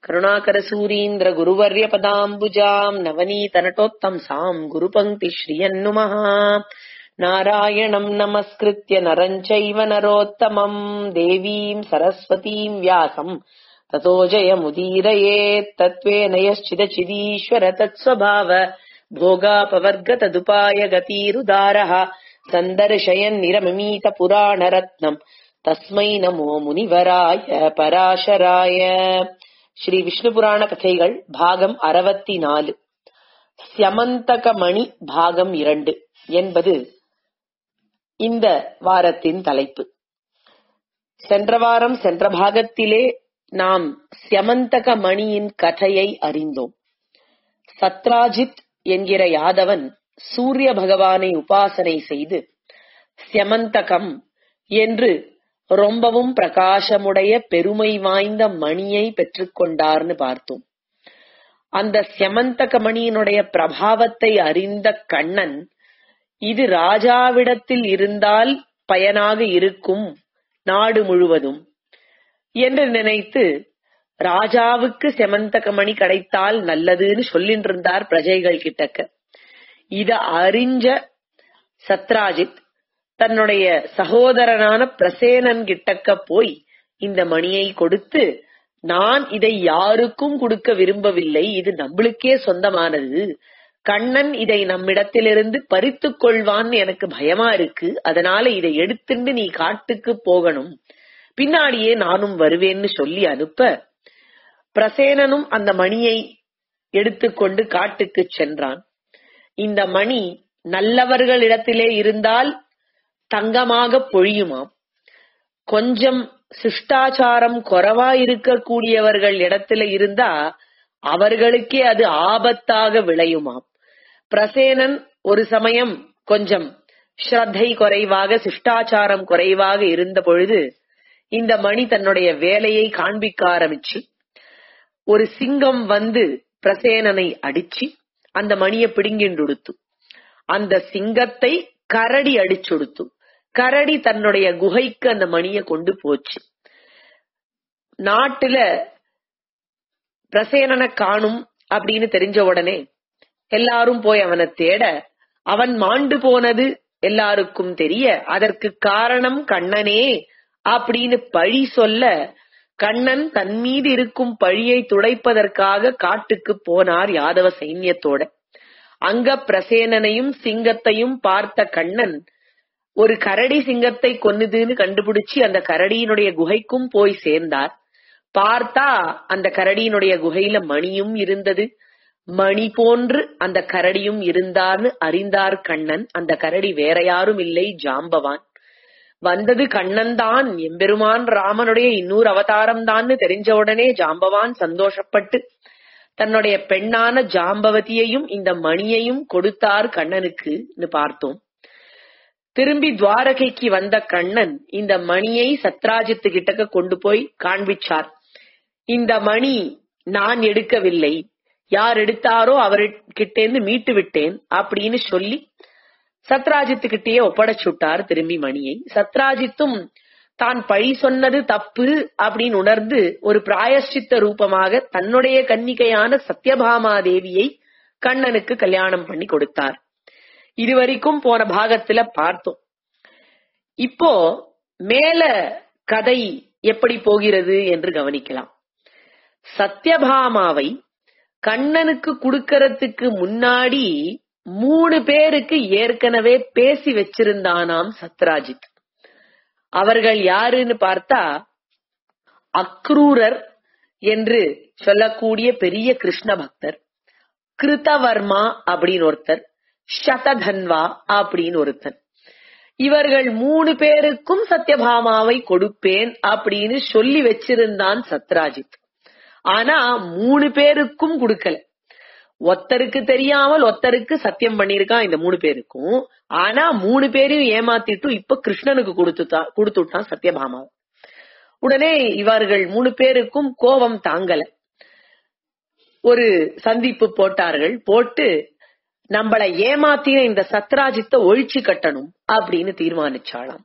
கருணாகரசூரீந்திர குருவர்ய பதாம்புஜாம் நவநீத நட்டோத்தம்சாம் குருபங்கி ஸ்ரீயன்னுமः நாராயணம் நமஸ்கிருத்ய நரஞ்சைவ நரோத்தமம் தேவீம் சரஸ்வதீம் வியாசம் ततो जयमुदीरयेत् तत्त्वेन यश्चिदचिदीश्वर तत्स्वभाव भोगापवर्गतदुपाय गतीरुदारः सन्दर्शयन्निरममीत पुराणरत्नम् தஸ்மை நமோ முனிவராய பராசராய ஸ்ரீ விஷ்ணு புராண கதைகள் பாகம் அறுபத்தி நாலு சியமந்தகமணி பாகம் இரண்டு என்பது இந்த வாரத்தின் தலைப்பு சென்ற வாரம் சென்ற பாகத்திலே நாம் சியமந்தக மணியின் கதையை அறிந்தோம் சத்ராஜித் என்கிற யாதவன் சூரிய பகவானை உபாசனை செய்து சியமந்தகம் என்று ரொம்பவும் பிரகாசமுடைய பெருமை வாய்ந்த மணியை பெற்றுக்கொண்டார்னு பார்த்தோம் அந்த செமந்தக மணியினுடைய பிரபாவத்தை அறிந்த கண்ணன் இது ராஜாவிடத்தில் இருந்தால் பயனாக இருக்கும் நாடு முழுவதும் என்று நினைத்து ராஜாவுக்கு செமந்தக மணி கிடைத்தால் நல்லதுன்னு சொல்லிட்டு இருந்தார் பிரஜைகள் கிட்டக்க இத அறிஞ்ச சத்ராஜித் தன்னுடைய சகோதரனான பிரசேனன் கிட்டக்க போய் இந்த மணியை கொடுத்து நான் இதை யாருக்கும் கொடுக்க விரும்பவில்லை இது நம்மளுக்கே சொந்தமானது கண்ணன் இதை நம்மிடத்திலிருந்து பறித்து கொள்வான்னு எனக்கு பயமா இருக்கு அதனால இதை எடுத்துட்டு நீ காட்டுக்கு போகணும் பின்னாடியே நானும் வருவேன்னு சொல்லி அனுப்ப பிரசேனனும் அந்த மணியை எடுத்துக்கொண்டு காட்டுக்கு சென்றான் இந்த மணி நல்லவர்களிடத்திலே இருந்தால் தங்கமாக பொழியுமாம் கொஞ்சம் சிஷ்டாச்சாரம் குறைவா இருக்கக்கூடியவர்கள் இடத்துல இருந்தா அவர்களுக்கே அது ஆபத்தாக விளையுமாம் பிரசேனன் ஒரு சமயம் கொஞ்சம் ஸ்ரத்தை குறைவாக சிஷ்டாச்சாரம் குறைவாக இருந்த பொழுது இந்த மணி தன்னுடைய வேலையை காண்பிக்க ஆரம்பிச்சு ஒரு சிங்கம் வந்து பிரசேனனை அடிச்சு அந்த மணியை பிடுங்கிண்டுடுத்து அந்த சிங்கத்தை கரடி அடிச்சுடுத்து கரடி தன்னுடைய குகைக்கு அந்த மணிய கொண்டு போச்சு நாட்டுல பிரசேனனை காணும் அப்படின்னு தெரிஞ்ச உடனே எல்லாரும் போய் அவனை தேட அவன் மாண்டு போனது எல்லாருக்கும் தெரிய அதற்கு காரணம் கண்ணனே அப்படின்னு பழி சொல்ல கண்ணன் தன் மீது இருக்கும் பழியை துடைப்பதற்காக காட்டுக்கு போனார் யாதவ சைன்யத்தோட அங்க பிரசேனனையும் சிங்கத்தையும் பார்த்த கண்ணன் ஒரு கரடி சிங்கத்தை கொன்னுதுன்னு கண்டுபிடிச்சு அந்த கரடியினுடைய குகைக்கும் போய் சேர்ந்தார் பார்த்தா அந்த கரடியினுடைய குகையில மணியும் இருந்தது மணி போன்று அந்த கரடியும் இருந்தார்னு அறிந்தார் கண்ணன் அந்த கரடி வேற யாரும் இல்லை ஜாம்பவான் வந்தது கண்ணன் தான் எம்பெருமான் ராமனுடைய இன்னொரு அவதாரம் தான்னு தெரிஞ்ச உடனே ஜாம்பவான் சந்தோஷப்பட்டு தன்னுடைய பெண்ணான ஜாம்பவதியையும் இந்த மணியையும் கொடுத்தார் கண்ணனுக்கு பார்த்தோம் திரும்பி துவாரகைக்கு வந்த கண்ணன் இந்த மணியை சத்ராஜித்து கிட்டக்க கொண்டு போய் காண்பிச்சார் இந்த மணி நான் எடுக்கவில்லை யார் எடுத்தாரோ அவர்கிட்டேந்து மீட்டு விட்டேன் அப்படின்னு சொல்லி சத்ராஜித்து கிட்டேயே ஒப்படைச்சுட்டார் திரும்பி மணியை சத்ராஜித்தும் தான் பழி சொன்னது தப்பு அப்படின்னு உணர்ந்து ஒரு பிராயஷ்சித்த ரூபமாக தன்னுடைய கன்னிகையான சத்யபாமா தேவியை கண்ணனுக்கு கல்யாணம் பண்ணி கொடுத்தார் இதுவரைக்கும் போன பாகத்துல பார்த்தோம் இப்போ மேல கதை எப்படி போகிறது என்று கவனிக்கலாம் சத்யபாமாவை கண்ணனுக்கு கொடுக்கறதுக்கு முன்னாடி மூணு பேருக்கு ஏற்கனவே பேசி வச்சிருந்தானாம் சத்ராஜித் அவர்கள் யாருன்னு பார்த்தா அக்ரூரர் என்று சொல்லக்கூடிய பெரிய கிருஷ்ண பக்தர் கிருதவர்மா அப்படின்னு ஒருத்தர் சததன்வா அப்படின்னு ஒருத்தன் இவர்கள் மூணு பேருக்கும் சத்யபாமாவை கொடுப்பேன் அப்படின்னு சொல்லி வச்சிருந்தான் சத்ராஜித் ஆனா மூணு பேருக்கும் கொடுக்கல ஒத்தருக்கு தெரியாமல் ஒத்தருக்கு சத்தியம் பண்ணிருக்கான் இந்த மூணு பேருக்கும் ஆனா மூணு பேரையும் ஏமாத்திட்டு இப்ப கிருஷ்ணனுக்கு கொடுத்துட்டான் கொடுத்துட்டான் சத்யபாமாவை உடனே இவர்கள் மூணு பேருக்கும் கோபம் தாங்கல ஒரு சந்திப்பு போட்டார்கள் போட்டு நம்மள ஏமாத்திய இந்த சத்ராஜித்த ஒழிச்சு கட்டணும் அப்படின்னு தீர்மானிச்சாளாம்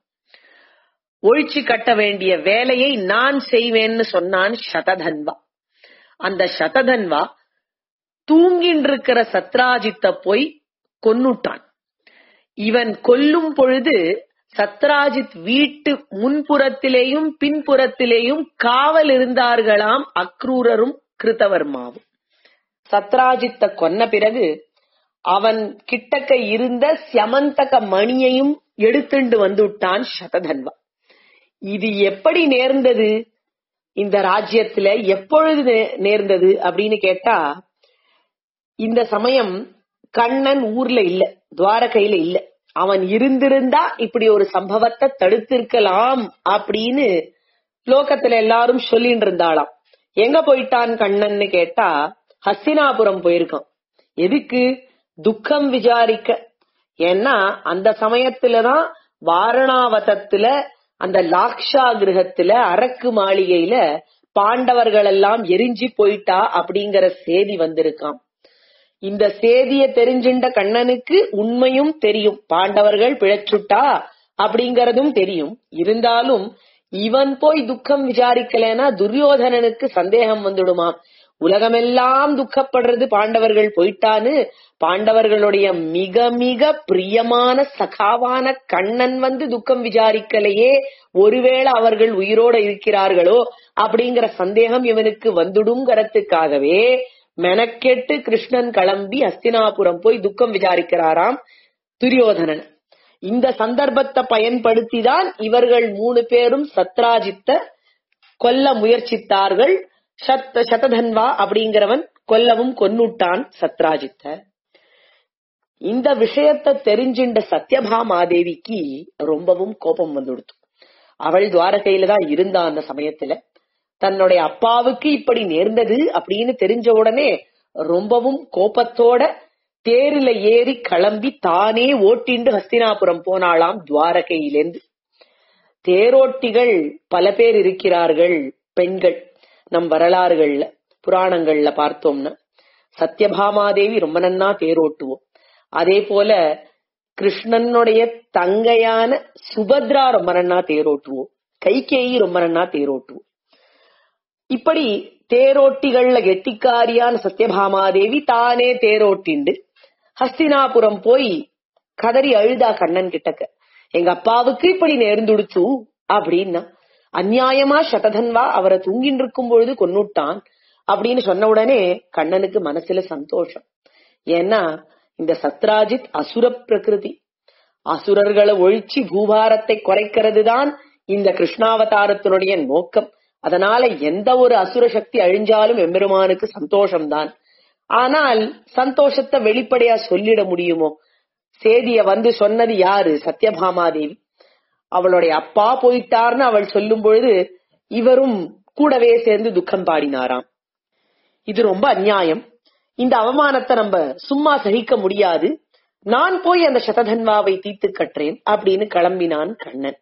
ஒழிச்சு கட்ட வேண்டிய வேலையை நான் செய்வேன்னு சொன்னான் சததன்வா அந்த சததன்வா தூங்கின்னு இருக்கிற சத்ராஜித்த போய் கொன்னுட்டான் இவன் கொல்லும் பொழுது சத்ராஜித் வீட்டு முன்புறத்திலேயும் பின்புறத்திலேயும் காவல் இருந்தார்களாம் அக்ரூரரும் கிருத்தவர்மாவும் சத்ராஜித்த கொன்ன பிறகு அவன் கிட்டக்க இருந்த சியமந்தக மணியையும் எடுத்துண்டு வந்துட்டான் சததன்வா இது எப்படி நேர்ந்தது இந்த ராஜ்யத்துல எப்பொழுது நே- நேர்ந்தது அப்படின்னு கேட்டா இந்த சமயம் கண்ணன் ஊர்ல இல்ல துவாரகையில இல்ல அவன் இருந்திருந்தா இப்படி ஒரு சம்பவத்தை தடுத்திருக்கலாம் அப்படின்னு லோகத்துல எல்லாரும் சொல்லிட்டு இருந்தாளாம் எங்க போயிட்டான் கண்ணன்னு கேட்டா ஹஸ்தினாபுரம் போயிருக்கான் எதுக்கு துக்கம் விசாரிக்க ஏன்னா அந்த சமயத்துலதான் வாரணாவதத்துல அந்த லாக்ஷா கிரகத்துல அரக்கு மாளிகையில பாண்டவர்கள் எல்லாம் எரிஞ்சு போயிட்டா அப்படிங்கிற செய்தி வந்திருக்காம் இந்த சேதிய தெரிஞ்சின்ற கண்ணனுக்கு உண்மையும் தெரியும் பாண்டவர்கள் பிழைச்சுட்டா அப்படிங்கறதும் தெரியும் இருந்தாலும் இவன் போய் துக்கம் விசாரிக்கலைன்னா துரியோதனனுக்கு சந்தேகம் வந்துடுமாம் உலகமெல்லாம் துக்கப்படுறது பாண்டவர்கள் போயிட்டான்னு பாண்டவர்களுடைய மிக மிக பிரியமான சகாவான கண்ணன் வந்து துக்கம் விசாரிக்கலையே ஒருவேளை அவர்கள் உயிரோட இருக்கிறார்களோ அப்படிங்கிற சந்தேகம் இவனுக்கு வந்துடுங்கிறதுக்காகவே மெனக்கெட்டு கிருஷ்ணன் கிளம்பி ஹஸ்தினாபுரம் போய் துக்கம் விசாரிக்கிறாராம் துரியோதனன் இந்த சந்தர்ப்பத்தை பயன்படுத்திதான் இவர்கள் மூணு பேரும் சத்ராஜித்த கொல்ல முயற்சித்தார்கள் சத் சததன்வா அப்படிங்கிறவன் கொல்லவும் கொன்னுட்டான் சத்ராஜித்த இந்த விஷயத்தை தெரிஞ்சின்ற சத்யபாமாதேவிக்கு ரொம்பவும் கோபம் வந்துடுத்து அவள் துவாரகையில தான் இருந்தா அந்த சமயத்துல தன்னுடைய அப்பாவுக்கு இப்படி நேர்ந்தது அப்படின்னு தெரிஞ்ச உடனே ரொம்பவும் கோபத்தோட தேரில ஏறி கிளம்பி தானே ஓட்டிண்டு ஹஸ்தினாபுரம் போனாளாம் துவாரகையிலேந்து தேரோட்டிகள் பல பேர் இருக்கிறார்கள் பெண்கள் நம் வரலாறுகள்ல புராணங்கள்ல பார்த்தோம்னா சத்யபாமாதேவி ரொம்ப நன்னா தேரோட்டுவோம் அதே போல கிருஷ்ணனுடைய தங்கையான சுபத்ரா ரொம்ப நன்னா தேரோட்டுவோம் கைகேயி ரொம்ப நன்னா தேரோட்டுவோம் இப்படி தேரோட்டிகள்ல கெட்டிக்காரியான சத்யபாமாதேவி தானே தேரோட்டிண்டு ஹஸ்தினாபுரம் போய் கதறி அழுதா கண்ணன் கிட்டக்க எங்க அப்பாவுக்கு இப்படி நேர்ந்துடுச்சு அப்படின்னா அநியாயமா சததன்வா அவரை தூங்கின்னு இருக்கும் பொழுது கொன்னுட்டான் அப்படின்னு சொன்ன உடனே கண்ணனுக்கு மனசுல சந்தோஷம் ஏன்னா இந்த சத்ராஜித் அசுர பிரகிருதி அசுரர்களை ஒழிச்சு பூபாரத்தை குறைக்கிறது தான் இந்த கிருஷ்ணாவதாரத்தினுடைய நோக்கம் அதனால எந்த ஒரு அசுர சக்தி அழிஞ்சாலும் எம்பெருமானுக்கு சந்தோஷம்தான் ஆனால் சந்தோஷத்தை வெளிப்படையா சொல்லிட முடியுமோ சேதிய வந்து சொன்னது யாரு சத்யபாமாதேவி அவளுடைய அப்பா போயிட்டார்னு அவள் சொல்லும் பொழுது இவரும் கூடவே சேர்ந்து துக்கம் பாடினாராம் இது ரொம்ப அநியாயம் இந்த அவமானத்தை நம்ம சும்மா சகிக்க முடியாது நான் போய் அந்த சததன்வாவை தீர்த்து கட்டுறேன் அப்படின்னு கிளம்பினான் கண்ணன்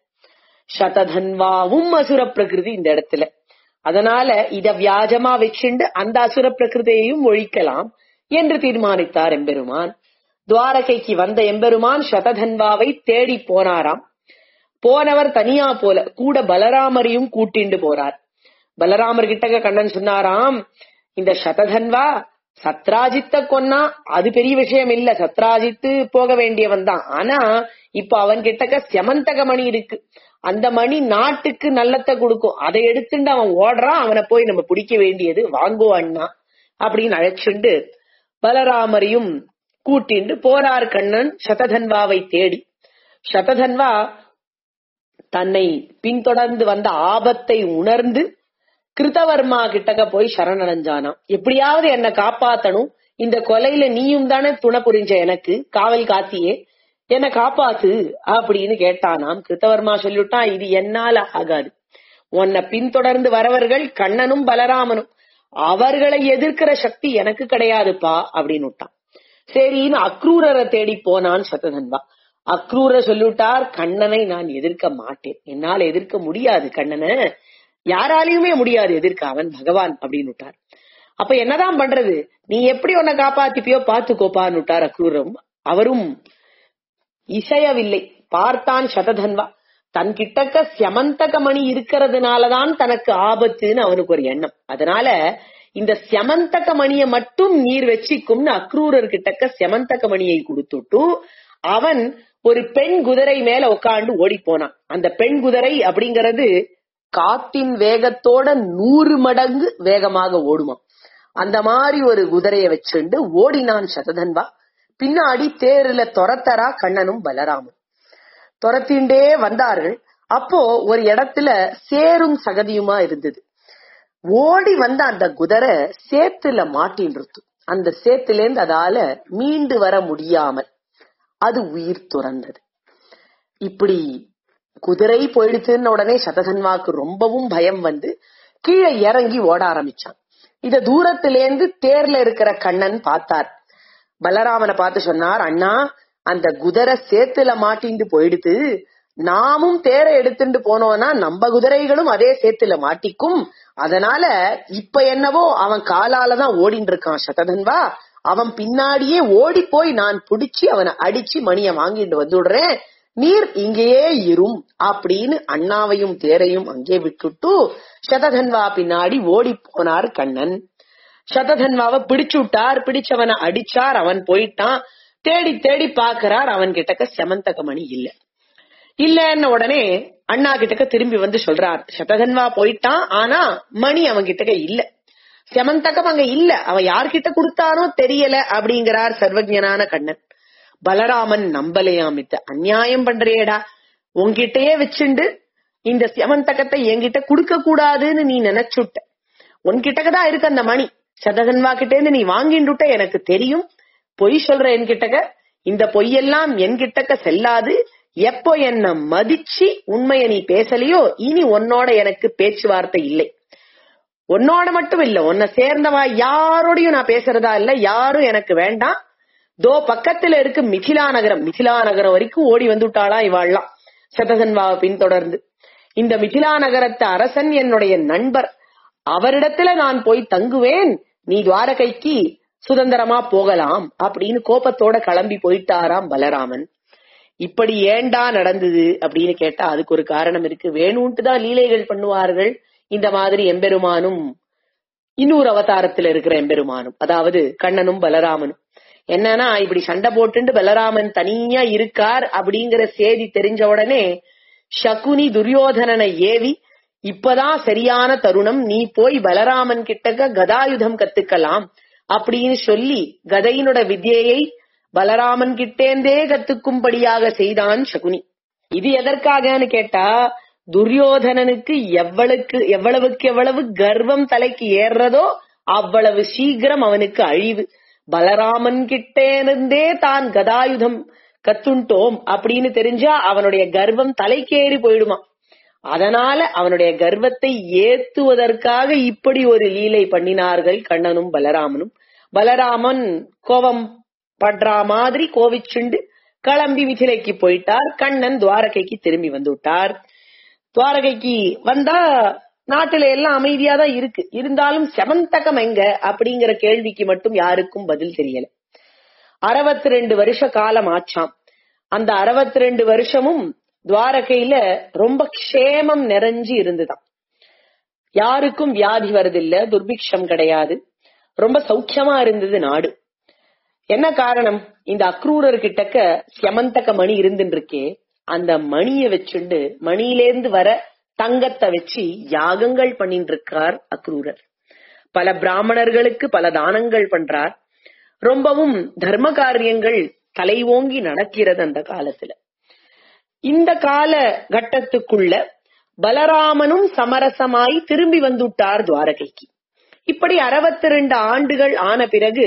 சததன்வாவும் அசுர பிரகிருதி இந்த இடத்துல அதனால இத வியாஜமா வச்சுண்டு அந்த அசுர பிரகிருதியையும் ஒழிக்கலாம் என்று தீர்மானித்தார் எம்பெருமான் துவாரகைக்கு வந்த எம்பெருமான் சததன்வாவை தேடி போனாராம் போனவர் தனியா போல கூட பலராமரையும் கூட்டிண்டு போறார் பலராமர் கிட்டக்க கண்ணன் சொன்னாராம் இந்த சததன்வா சத்ராஜித்த கொன்னா அது பெரிய விஷயம் இல்ல சத்ராஜித்து போக வேண்டியவன் தான் ஆனா இப்ப அவன் கிட்டக்க செமந்தக மணி இருக்கு அந்த மணி நாட்டுக்கு நல்லத்தை கொடுக்கும் அதை எடுத்துட்டு அவன் ஓடுறான் அவனை போய் நம்ம பிடிக்க வேண்டியது வாங்கோ அண்ணா அப்படின்னு அழைச்சுண்டு பலராமரையும் கூட்டிண்டு போறார் கண்ணன் சததன்வாவை தேடி சததன்வா தன்னை பின்தொடர்ந்து வந்த ஆபத்தை உணர்ந்து கிருத்தவர்மா கிட்டக்க போய் சரணடைஞ்சானாம் எப்படியாவது என்ன காப்பாத்தணும் இந்த கொலையில நீயும் தானே துணை புரிஞ்ச எனக்கு காவல் காத்தியே என்ன காப்பாத்து அப்படின்னு கேட்டானாம் கிருத்தவர்மா சொல்லிவிட்டான் இது என்னால ஆகாது உன்னை பின்தொடர்ந்து வரவர்கள் கண்ணனும் பலராமனும் அவர்களை எதிர்க்கிற சக்தி எனக்கு கிடையாதுப்பா அப்படின்னு விட்டான் சரின்னு அக்ரூரரை தேடி போனான் சத்ததன்வா அக்ரூர சொல்லிவிட்டார் கண்ணனை நான் எதிர்க்க மாட்டேன் என்னால் எதிர்க்க முடியாது கண்ணனை யாராலையுமே முடியாது எதிர்க்க அவன் பகவான் அப்படின்னு விட்டார் அப்ப என்னதான் பண்றது நீ எப்படி உன்னை காப்பாத்திப்பியோ பாத்துக்கோப்பான்னு விட்டார் அக்ரூரம் அவரும் இசையவில்லை பார்த்தான் சததன்வா தன் கிட்டக்க சியமந்தக மணி இருக்கிறதுனாலதான் தனக்கு ஆபத்துன்னு அவனுக்கு ஒரு எண்ணம் அதனால இந்த செமந்தக மணியை மட்டும் நீர் வச்சிக்கும்னு அக்ரூரர் கிட்டக்க செமந்தக மணியை கொடுத்துட்டு அவன் ஒரு பெண் குதிரை மேல உட்காந்து ஓடி போனான் அந்த பெண் குதிரை அப்படிங்கறது காத்தின் வேகத்தோட நூறு மடங்கு வேகமாக ஓடுமா அந்த மாதிரி ஒரு குதிரைய வச்சுண்டு ஓடினான் சததன்வா பின்னாடி தேருல துரத்தரா கண்ணனும் பலராமும் துரத்திண்டே வந்தார்கள் அப்போ ஒரு இடத்துல சேரும் சகதியுமா இருந்தது ஓடி வந்த அந்த குதிரை சேத்துல மாட்டின்றது அந்த சேத்திலேந்து அதால மீண்டு வர முடியாமல் அது உயிர் துறந்தது இப்படி குதிரை போயிடுச்சுன்ன உடனே சதகன்வாக்கு ரொம்பவும் பயம் வந்து கீழே இறங்கி ஓட ஆரம்பிச்சான் இத தூரத்திலேந்து தேர்ல இருக்கிற கண்ணன் பார்த்தார் பலராமனை பார்த்து சொன்னார் அண்ணா அந்த குதிரை சேத்துல மாட்டிண்டு போயிடுது நாமும் தேரை எடுத்துட்டு போனோம்னா நம்ம குதிரைகளும் அதே சேத்துல மாட்டிக்கும் அதனால இப்ப என்னவோ அவன் காலாலதான் ஓடிட்டு இருக்கான் சததன்வா அவன் பின்னாடியே ஓடி போய் நான் புடிச்சு அவனை அடிச்சு மணிய வாங்கிட்டு வந்துடுறேன் நீர் இங்கேயே இரும் அப்படின்னு அண்ணாவையும் தேரையும் அங்கே விட்டுட்டு சததன்வா பின்னாடி ஓடி போனார் கண்ணன் சததன்வாவை பிடிச்சு விட்டார் பிடிச்சவனை அடிச்சார் அவன் போயிட்டான் தேடி தேடி பாக்குறார் அவன் கிட்டக்க செமந்தக மணி இல்ல இல்லன்னு உடனே அண்ணா கிட்டக்க திரும்பி வந்து சொல்றார் சததன்வா போயிட்டான் ஆனா மணி அவன் கிட்டக்க இல்ல செமந்தகம் அங்க இல்ல அவன் யார்கிட்ட கொடுத்தானோ தெரியல அப்படிங்கிறார் சர்வஜனான கண்ணன் பலராமன் நம்பலையாம் இத்த அநியாயம் பண்றியேடா உன்கிட்டயே வச்சுண்டு இந்த செமந்தகத்தை என்கிட்ட கொடுக்க கூடாதுன்னு நீ நினைச்சுட்ட உன்கிட்டதான் இருக்கு அந்த மணி சதகன்வா கிட்ட இருந்து நீ வாங்கிண்டுட்ட எனக்கு தெரியும் பொய் சொல்ற என்கிட்டக்க இந்த பொய்யெல்லாம் என்கிட்டக்க செல்லாது எப்போ என்ன மதிச்சு உண்மைய நீ பேசலையோ இனி உன்னோட எனக்கு பேச்சுவார்த்தை இல்லை உன்னோட மட்டும் இல்ல உன்னை சேர்ந்தவா யாரோடையும் நான் பேசுறதா இல்ல யாரும் எனக்கு வேண்டாம் தோ பக்கத்துல இருக்கு மிथिला நகரம் மிथिला நகரம் வரைக்கும் ஓடி வந்துட்டாளா இவாள்லாம் சதகன்வாவை பின்தொடர்ந்து இந்த மிथिला நகரத்து அரசன் என்னுடைய நண்பர் அவரிடத்துல நான் போய் தங்குவேன் நீ துவாரகைக்கு சுதந்திரமா போகலாம் அப்படின்னு கோபத்தோட கிளம்பி போயிட்டாராம் பலராமன் இப்படி ஏண்டா நடந்தது அப்படின்னு கேட்டா அதுக்கு ஒரு காரணம் இருக்கு வேணும்ட்டு தான் லீலைகள் பண்ணுவார்கள் இந்த மாதிரி எம்பெருமானும் இன்னொரு அவதாரத்துல இருக்கிற எம்பெருமானும் அதாவது கண்ணனும் பலராமனும் என்னன்னா இப்படி சண்டை போட்டுண்டு பலராமன் தனியா இருக்கார் அப்படிங்கிற செய்தி தெரிஞ்ச உடனே சகுனி துரியோதனனை ஏவி இப்பதான் சரியான தருணம் நீ போய் பலராமன் கிட்டக்க கதாயுதம் கத்துக்கலாம் அப்படின்னு சொல்லி கதையினோட வித்யையை பலராமன் கிட்டேந்தே கத்துக்கும்படியாக செய்தான் சகுனி இது எதற்காகன்னு கேட்டா துரியோதனனுக்கு எவ்வளவுக்கு எவ்வளவுக்கு எவ்வளவு கர்வம் தலைக்கு ஏறுறதோ அவ்வளவு சீக்கிரம் அவனுக்கு அழிவு பலராமன் கிட்டே இருந்தே தான் கதாயுதம் கத்துண்டோம் அப்படின்னு தெரிஞ்சா அவனுடைய கர்வம் தலைக்கேறி போயிடுமா அதனால அவனுடைய கர்வத்தை ஏத்துவதற்காக இப்படி ஒரு லீலை பண்ணினார்கள் கண்ணனும் பலராமனும் பலராமன் கோபம் படுறா மாதிரி கோவிச்சுண்டு கிளம்பி மிथिலைக்கு போயிட்டார் கண்ணன் துவாரகைக்கு திரும்பி வந்து விட்டார் துவாரகைக்கு வந்தா நாட்டுல எல்லாம் அமைதியா தான் இருக்கு இருந்தாலும் செமந்தகம் எங்க அப்படிங்கிற கேள்விக்கு மட்டும் யாருக்கும் பதில் தெரியல அறுபத்தி ரெண்டு வருஷ காலம் ஆச்சாம் அந்த அறுபத்தி ரெண்டு வருஷமும் துவாரகையில ரொம்ப க்ஷேமம் நிறைஞ்சு இருந்துதான் யாருக்கும் வியாதி வருதில்ல துர்பிக்ஷம் கிடையாது ரொம்ப சௌக்கியமா இருந்தது நாடு என்ன காரணம் இந்த அக்ரூரர் கிட்டக்க செமந்தக மணி இருந்துட்டு இருக்கே அந்த மணிய வச்சுண்டு மணியிலேந்து வர தங்கத்தை வச்சு யாகங்கள் பண்ணிட்டு இருக்கார் அக்ரூரர் பல பிராமணர்களுக்கு பல தானங்கள் பண்றார் ரொம்பவும் தர்ம காரியங்கள் தலை ஓங்கி நடக்கிறது அந்த காலத்துல இந்த கால கட்டத்துக்குள்ள பலராமனும் சமரசமாய் திரும்பி வந்துட்டார் துவாரகைக்கு இப்படி அறுபத்தி ரெண்டு ஆண்டுகள் ஆன பிறகு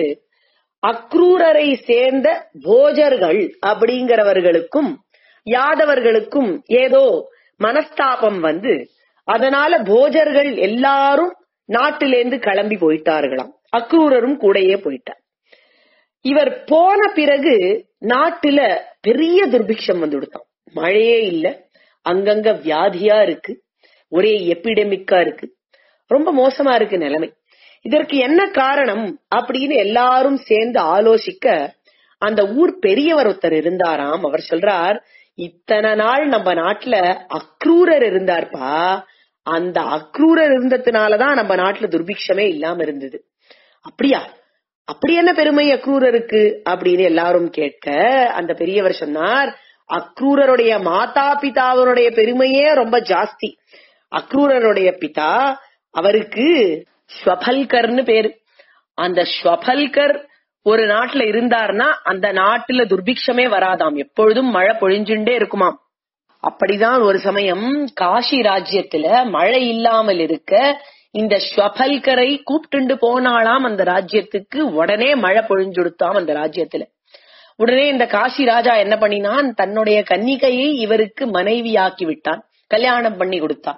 அக்ரூரரை சேர்ந்த போஜர்கள் அப்படிங்கிறவர்களுக்கும் யாதவர்களுக்கும் ஏதோ மனஸ்தாபம் வந்து அதனால போஜர்கள் எல்லாரும் நாட்டிலேந்து கிளம்பி போயிட்டார்களாம் அக்ரூரரும் கூடயே போயிட்டார் இவர் போன பிறகு நாட்டுல பெரிய துர்பிக்ஷம் வந்து விடுத்தான் மழையே இல்ல அங்கங்க வியாதியா இருக்கு ஒரே எபிடமிக்கா இருக்கு ரொம்ப மோசமா இருக்கு நிலைமை இதற்கு என்ன காரணம் அப்படின்னு எல்லாரும் சேர்ந்து ஆலோசிக்க அந்த ஊர் பெரியவர் ஒருத்தர் இருந்தாராம் அவர் சொல்றார் இத்தனை நாள் நம்ம நாட்டுல அக்ரூரர் இருந்தார்ப்பா அந்த அக்ரூரர் இருந்ததுனாலதான் நம்ம நாட்டுல துர்பிக்ஷமே இல்லாம இருந்தது அப்படியா அப்படி என்ன பெருமை அக்ரூரருக்கு அப்படின்னு எல்லாரும் கேட்க அந்த பெரியவர் சொன்னார் அக்ரூரருடைய மாதா பிதாவனுடைய பெருமையே ரொம்ப ஜாஸ்தி அக்ரூரருடைய பிதா அவருக்கு ஸ்வபல்கர்னு பேரு அந்த ஸ்வபல்கர் ஒரு நாட்டுல இருந்தார்னா அந்த நாட்டுல துர்பிக்ஷமே வராதாம் எப்பொழுதும் மழை பொழிஞ்சுண்டே இருக்குமாம் அப்படிதான் ஒரு சமயம் காஷி ராஜ்யத்துல மழை இல்லாமல் இருக்க இந்த ஸ்வபல்கரை கூப்பிட்டு போனாலாம் அந்த ராஜ்யத்துக்கு உடனே மழை பொழிஞ்சுடுத்தாம் அந்த ராஜ்யத்துல உடனே இந்த காசி ராஜா என்ன பண்ணினான் தன்னுடைய கன்னிகையை இவருக்கு மனைவியாக்கி விட்டான் கல்யாணம் பண்ணி கொடுத்தான்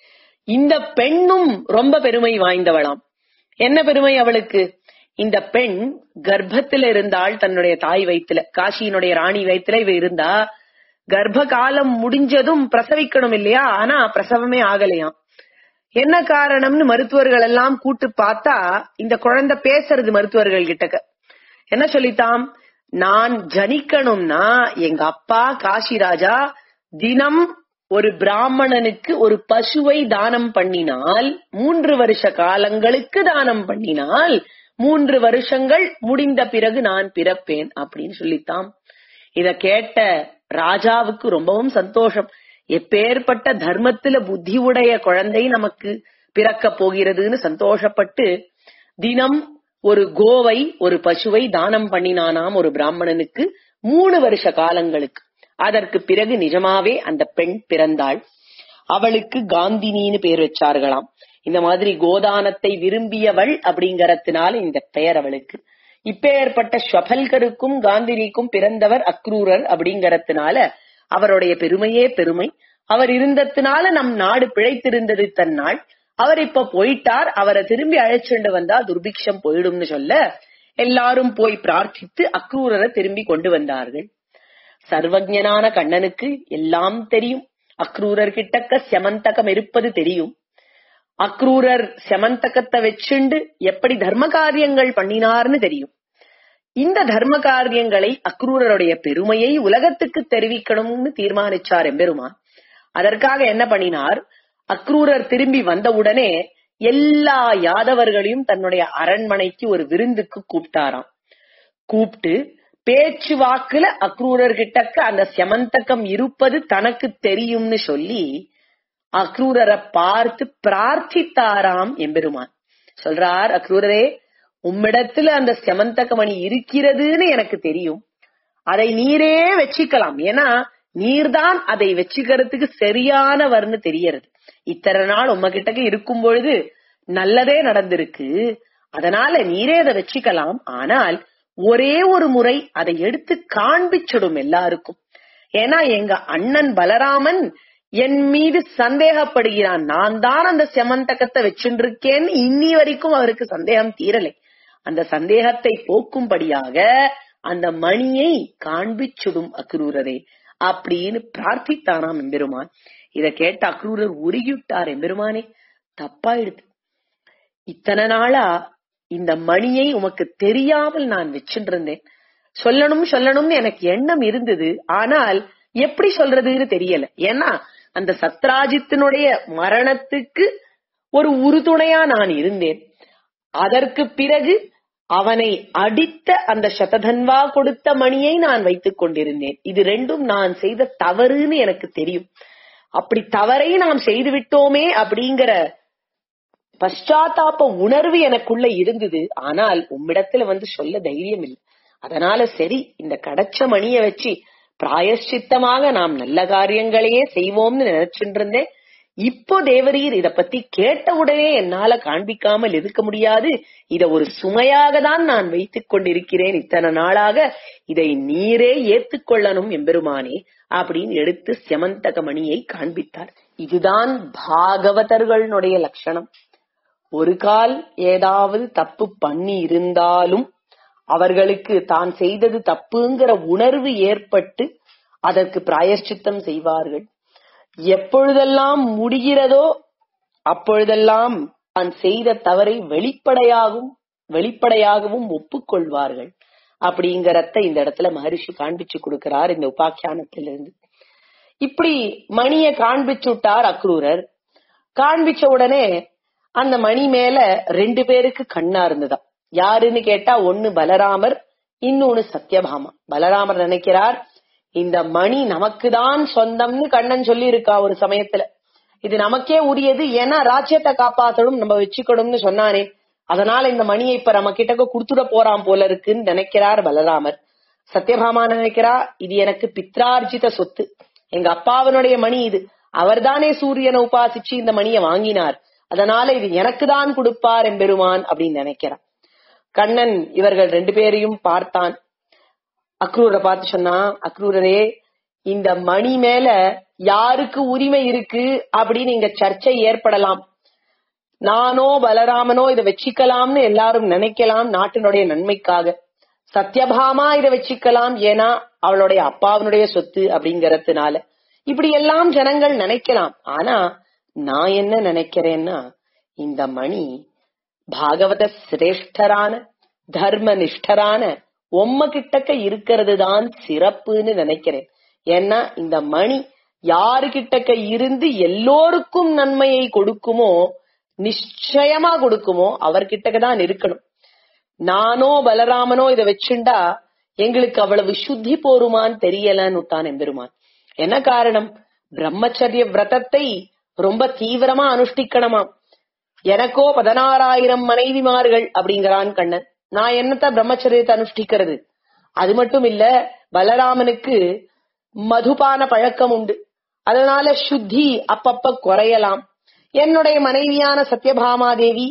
இந்த பெண்ணும் ரொம்ப பெருமை வாய்ந்தவளாம் என்ன பெருமை அவளுக்கு இந்த பெண் கர்ப்பத்துல இருந்தாள் தன்னுடைய தாய் வயித்துல காசியினுடைய ராணி வயித்துல இவ இருந்தா கர்ப்ப காலம் முடிஞ்சதும் பிரசவிக்கணும் இல்லையா ஆனா பிரசவமே ஆகலையாம் என்ன காரணம்னு மருத்துவர்கள் எல்லாம் கூட்டு பார்த்தா இந்த குழந்தை பேசுறது மருத்துவர்கள் கிட்டக்க என்ன சொல்லித்தாம் நான் ஜனிக்கணும்னா எங்க அப்பா காசி ராஜா தினம் ஒரு பிராமணனுக்கு ஒரு பசுவை தானம் பண்ணினால் மூன்று வருஷ காலங்களுக்கு தானம் பண்ணினால் மூன்று வருஷங்கள் முடிந்த பிறகு நான் பிறப்பேன் அப்படின்னு சொல்லித்தாம் இத கேட்ட ராஜாவுக்கு ரொம்பவும் சந்தோஷம் எப்பேற்பட்ட தர்மத்துல புத்தி உடைய குழந்தை நமக்கு பிறக்க போகிறதுன்னு சந்தோஷப்பட்டு தினம் ஒரு கோவை ஒரு பசுவை தானம் பண்ணினானாம் ஒரு பிராமணனுக்கு மூணு வருஷ காலங்களுக்கு அதற்கு பிறகு நிஜமாவே அந்த பெண் பிறந்தாள் அவளுக்கு காந்தினின்னு பேர் வச்சார்களாம் இந்த மாதிரி கோதானத்தை விரும்பியவள் அப்படிங்கறதுனால இந்த பெயர் அவளுக்கு இப்பேற்பட்ட ஸ்வபல்கருக்கும் காந்தினிக்கும் பிறந்தவர் அக்ரூரர் அப்படிங்கறதுனால அவருடைய பெருமையே பெருமை அவர் இருந்ததுனால நம் நாடு பிழைத்திருந்தது தன்னாள் அவர் இப்ப போயிட்டார் அவரை திரும்பி அழைச்சுண்டு வந்தா துர்பிக்ஷம் போயிடும்னு சொல்ல எல்லாரும் போய் பிரார்த்தித்து அக்ரூரரை திரும்பி கொண்டு வந்தார்கள் சர்வஜனான கண்ணனுக்கு எல்லாம் தெரியும் அக்ரூரர் கிட்டக்க செமந்தகம் இருப்பது தெரியும் அக்ரூரர் செமந்தகத்தை வச்சுண்டு எப்படி தர்ம காரியங்கள் பண்ணினார்னு தெரியும் இந்த தர்ம காரியங்களை அக்ரூரருடைய பெருமையை உலகத்துக்கு தெரிவிக்கணும்னு தீர்மானிச்சார் எம்பெருமான் அதற்காக என்ன பண்ணினார் அக்ரூரர் திரும்பி வந்தவுடனே எல்லா யாதவர்களையும் தன்னுடைய அரண்மனைக்கு ஒரு விருந்துக்கு கூப்பிட்டாராம் கூப்பிட்டு பேச்சு வாக்குல அக்ரூரர் கிட்டக்க அந்த செமந்தகம் இருப்பது தனக்கு தெரியும்னு சொல்லி அக்ரூரரை பார்த்து பிரார்த்தித்தாராம் எம்பெருமான் சொல்றார் அக்ரூரரே உம்மிடத்துல அந்த செமந்தகமணி இருக்கிறதுன்னு எனக்கு தெரியும் அதை நீரே வச்சுக்கலாம் ஏன்னா நீர்தான் அதை வச்சுக்கிறதுக்கு சரியானவர்னு தெரியறது இத்தனை நாள் உம்ம கிட்டக்க இருக்கும் பொழுது நல்லதே நடந்திருக்கு அதனால நீரே அதை வச்சுக்கலாம் ஆனால் ஒரே ஒரு முறை அதை எடுத்து காண்பிச்சிடும் எல்லாருக்கும் ஏன்னா எங்க அண்ணன் பலராமன் என் மீது சந்தேகப்படுகிறான் நான் தான் அந்த செமந்தகத்தை வச்சுருக்கேன்னு இன்னி வரைக்கும் அவருக்கு சந்தேகம் தீரலை அந்த சந்தேகத்தை போக்கும்படியாக அந்த மணியை காண்பிச்சுடும் அக்ரூரரே அப்படின்னு பிரார்த்தித்தானாம் எம்பெருமான் இத கேட்ட அக்ரூரர் உருகிவிட்டார் எம்பெருமானே தப்பாயிடுது இத்தனை நாளா இந்த மணியை உமக்கு தெரியாமல் நான் வச்சுட்டு இருந்தேன் சொல்லணும் சொல்லணும்னு எனக்கு எண்ணம் இருந்தது ஆனால் எப்படி சொல்றதுன்னு தெரியல ஏன்னா அந்த சத்ராஜித்தினுடைய மரணத்துக்கு ஒரு உறுதுணையா நான் இருந்தேன் அதற்கு பிறகு அவனை அடித்த அந்த சததன்வா கொடுத்த மணியை நான் வைத்துக் கொண்டிருந்தேன் இது ரெண்டும் நான் செய்த தவறுன்னு எனக்கு தெரியும் அப்படி தவறை நாம் செய்து விட்டோமே அப்படிங்கிற பశ్చాத்தாப உணர்வு எனக்குள்ள இருந்தது ஆனால் உம்மிடத்துல வந்து சொல்ல தைரியம் இல்லை அதனால சரி இந்த கடச்ச மணிய வச்சு பிராயஷ்சித்தமாக நாம் நல்ல காரியங்களையே செய்வோம்னு நினைச்சுட்டு இருந்தேன் இப்போ தேவரீர் இத பத்தி கேட்ட உடனே என்னால காண்பிக்காமல் இருக்க முடியாது இத ஒரு சுமையாக தான் நான் வைத்துக் கொண்டிருக்கிறேன் இத்தனை நாளாக இதை நீரே ஏத்துக்கொள்ளணும் எம்பெருமானே அப்படின்னு எடுத்து செமந்தக மணியை காண்பித்தார் இதுதான் பாகவதர்களுடைய லட்சணம் ஒரு கால் ஏதாவது தப்பு பண்ணி இருந்தாலும் அவர்களுக்கு தான் செய்தது தப்புங்கிற உணர்வு ஏற்பட்டு அதற்கு பிராயஷ்சித்தம் செய்வார்கள் எப்பொழுதெல்லாம் முடிகிறதோ அப்பொழுதெல்லாம் தான் செய்த தவறை வெளிப்படையாகவும் வெளிப்படையாகவும் ஒப்புக்கொள்வார்கள் அப்படிங்கறத இந்த இடத்துல மகரிஷி காண்பிச்சு கொடுக்கிறார் இந்த உபாக்கியானத்திலிருந்து இப்படி மணிய காண்பிச்சுட்டார் அக்ரூரர் காண்பிச்ச உடனே அந்த மணி மேல ரெண்டு பேருக்கு கண்ணா இருந்ததாம் யாருன்னு கேட்டா ஒண்ணு பலராமர் இன்னொன்னு சத்யபாமா பலராமர் நினைக்கிறார் இந்த மணி நமக்குதான் சொந்தம்னு கண்ணன் சொல்லி இருக்கா ஒரு சமயத்துல இது நமக்கே உரியது ஏன்னா ராஜ்யத்தை காப்பாத்தணும் நம்ம வச்சுக்கணும்னு சொன்னானே அதனால இந்த மணியை இப்ப நம்ம கிட்டக்க குடுத்துட போறான் போல இருக்குன்னு நினைக்கிறார் பலராமர் சத்யபாமா நினைக்கிறா இது எனக்கு பித்ரார்ஜித சொத்து எங்க அப்பாவனுடைய மணி இது அவர்தானே சூரியனை உபாசிச்சு இந்த மணியை வாங்கினார் அதனால இது எனக்கு தான் கொடுப்பார் எம்பெருமான் அப்படின்னு நினைக்கிறான் கண்ணன் இவர்கள் ரெண்டு பேரையும் பார்த்தான் அக்ரூரை பார்த்து சொன்னா அக்ரூரரே இந்த மணி மேல யாருக்கு உரிமை இருக்கு அப்படின்னு இங்க சர்ச்சை ஏற்படலாம் நானோ பலராமனோ இதை வச்சுக்கலாம்னு எல்லாரும் நினைக்கலாம் நாட்டினுடைய நன்மைக்காக சத்யபாமா இதை வச்சுக்கலாம் ஏன்னா அவளுடைய அப்பாவினுடைய சொத்து அப்படிங்கறதுனால இப்படி எல்லாம் ஜனங்கள் நினைக்கலாம் ஆனா நான் என்ன நினைக்கிறேன்னா இந்த மணி பாகவத சிரேஷ்டரான தர்ம நிஷ்டரான உம்ம கிட்டக்க இருக்கிறது தான் சிறப்புன்னு நினைக்கிறேன் ஏன்னா இந்த மணி யாரு கிட்டக்க இருந்து எல்லோருக்கும் நன்மையை கொடுக்குமோ நிச்சயமா கொடுக்குமோ அவர்கிட்டக்க தான் இருக்கணும் நானோ பலராமனோ இதை வச்சுண்டா எங்களுக்கு அவ்வளவு சுத்தி போருமான்னு தெரியலன்னு தான் எம்பெருமான் என்ன காரணம் பிரம்மச்சரிய விரதத்தை ரொம்ப தீவிரமா அனுஷ்டிக்கணுமாம் எனக்கோ பதினாறாயிரம் மனைவிமார்கள் அப்படிங்கிறான் கண்ணன் நான் என்னத்த பிரம்மச்சரியத்தை அனுஷ்டிக்கிறது அது மட்டும் இல்ல பலராமனுக்கு மதுபான பழக்கம் உண்டு அதனால சுத்தி அப்பப்ப குறையலாம் என்னுடைய மனைவியான சத்யபாமா தேவி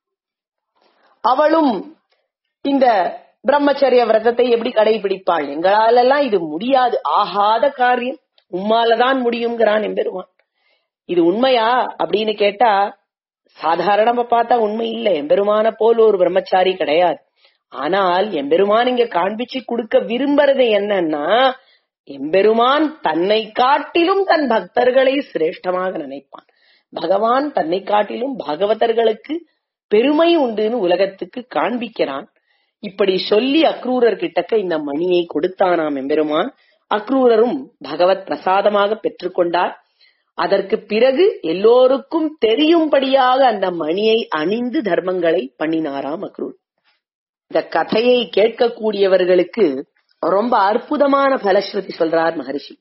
அவளும் இந்த பிரம்மச்சரிய விரதத்தை எப்படி கடைபிடிப்பாள் எங்களாலெல்லாம் இது முடியாது ஆகாத காரியம் உம்மாலதான் முடியுங்கிறான் எம்பெருமான் இது உண்மையா அப்படின்னு கேட்டா சாதாரணமா பார்த்தா உண்மை இல்ல எம்பெருமான போல் ஒரு பிரம்மச்சாரி கிடையாது ஆனால் எம்பெருமான் இங்க காண்பிச்சு கொடுக்க விரும்புறது என்னன்னா எம்பெருமான் தன்னை காட்டிலும் தன் பக்தர்களை சிரேஷ்டமாக நினைப்பான் பகவான் தன்னை காட்டிலும் பாகவதர்களுக்கு பெருமை உண்டுன்னு உலகத்துக்கு காண்பிக்கிறான் இப்படி சொல்லி அக்ரூரர் கிட்டக்க இந்த மணியை கொடுத்தானாம் எம்பெருமான் அக்ரூரரும் பகவத் பிரசாதமாக பெற்றுக்கொண்டார் அதற்கு பிறகு எல்லோருக்கும் தெரியும்படியாக அந்த மணியை அணிந்து தர்மங்களை பண்ணினாராம் அக்ரூர் இந்த கதையை கேட்கக்கூடியவர்களுக்கு ரொம்ப அற்புதமான பலஸ்ருதி சொல்றார் மகரிஷி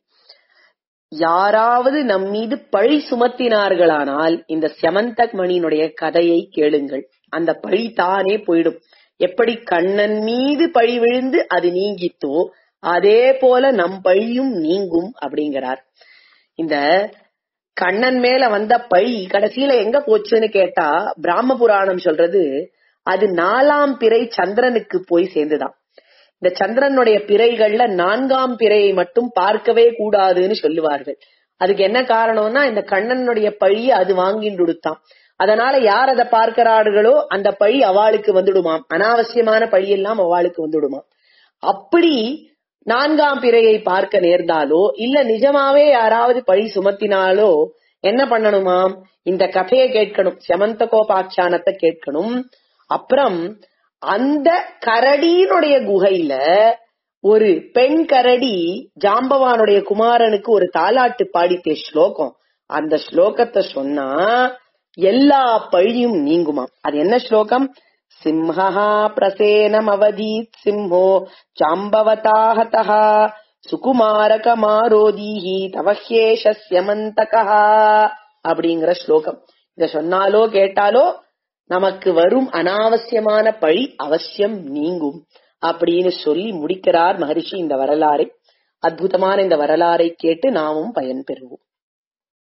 யாராவது நம் மீது பழி சுமத்தினார்களானால் இந்த செமந்தக் மணியினுடைய கதையை கேளுங்கள் அந்த பழி தானே போயிடும் எப்படி கண்ணன் மீது பழி விழுந்து அது நீங்கித்தோ அதே போல நம் பழியும் நீங்கும் அப்படிங்கிறார் இந்த கண்ணன் மேல வந்த பழி கடைசியில எங்க போச்சுன்னு கேட்டா பிராம புராணம் சொல்றது அது நாலாம் பிறை சந்திரனுக்கு போய் சேர்ந்துதான் இந்த சந்திரனுடைய பிறைகள்ல நான்காம் பிறையை மட்டும் பார்க்கவே கூடாதுன்னு சொல்லுவார்கள் அதுக்கு என்ன காரணம்னா இந்த கண்ணனுடைய பழி அது வாங்கிட்டு கொடுத்தான் அதனால யார் அதை பார்க்கிறார்களோ அந்த பழி அவளுக்கு வந்துடுமாம் அனாவசியமான பழி எல்லாம் அவளுக்கு வந்துடுமாம் அப்படி நான்காம் பிறையை பார்க்க நேர்ந்தாலோ இல்ல நிஜமாவே யாராவது பழி சுமத்தினாலோ என்ன பண்ணணுமாம் இந்த கதையை கேட்கணும் செமந்த கோபாச்சானத்தை கேட்கணும் அப்புறம் அந்த கரடியினுடைய குகையில ஒரு பெண் கரடி ஜாம்பவானுடைய குமாரனுக்கு ஒரு தாலாட்டு பாடித்தே ஸ்லோகம் அந்த ஸ்லோகத்தை சொன்னா எல்லா பழியும் நீங்குமாம் அது என்ன ஸ்லோகம் சிம்ஹா பிரசேனம் அவதீத் சிம்ஹோ ஜாம்பவதாஹதः சுகுமாரகமாரோதீஹி தவஹ்யேஷஸ்யமந்தகா அப்படிங்கிற ஸ்லோகம் இத சொன்னாலோ கேட்டாலோ நமக்கு வரும் அனாவசியமான பழி அவசியம் நீங்கும் அப்படின்னு சொல்லி முடிக்கிறார் மகரிஷி இந்த வரலாறை அற்புதமான இந்த வரலாறை கேட்டு நாமும் பயன்பெறுவோம்